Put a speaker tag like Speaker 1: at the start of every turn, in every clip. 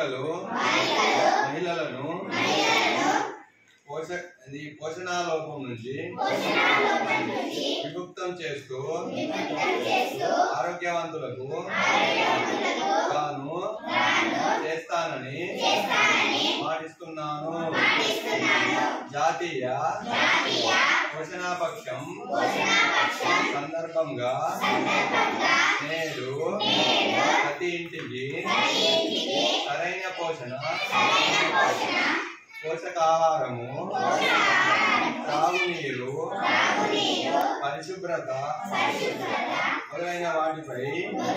Speaker 1: బాలికలు మహిళలను పోష ఇది పోషణాలోపం నుంచి విముక్తం చేస్తూ ఆరోగ్యవంతులకు తాను చేస్తానని మాటిస్తున్నాను జాతీయ పోషణాపక్షం సందర్భంగా నేడు ప్రతి ఇంటికి సరైన పోషణ పోషకాహారము త్రాగునీరు పరిశుభ్రత మొదలైన వాటిపై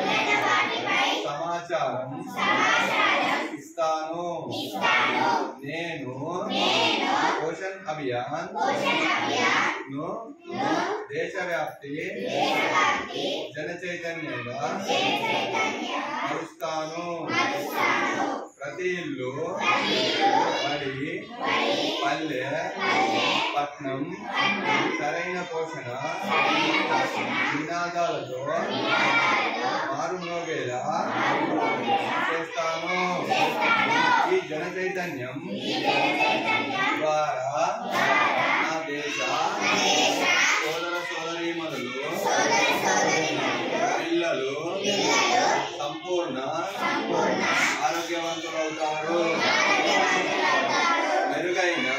Speaker 1: సమాచారం ఇస్తాను నేను పోషణ్ అభియాన్ ను దేశవ్యాప్తి జన చైతన్యంగా నడుస్తాను ప్రతి ఇల్లు బడి పల్లె పట్నం సరైన పోషణ నినాదాలతో మారుమోగేలా చేస్తాను ఈ జన చైతన్యం ద్వారా నా దేశ సోదర సోదరీమణులు పిల్లలు సంపూర్ణ ఆరోగ్యవంతులవుతారు మెరుగైన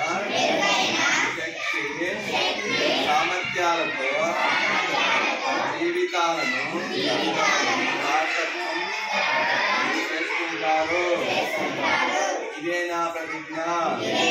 Speaker 1: శక్తి సామర్థ్యాలతో జీవితాలను సార్థకం చేసుకుంటారు ఇదే నా ప్రతిజ్ఞ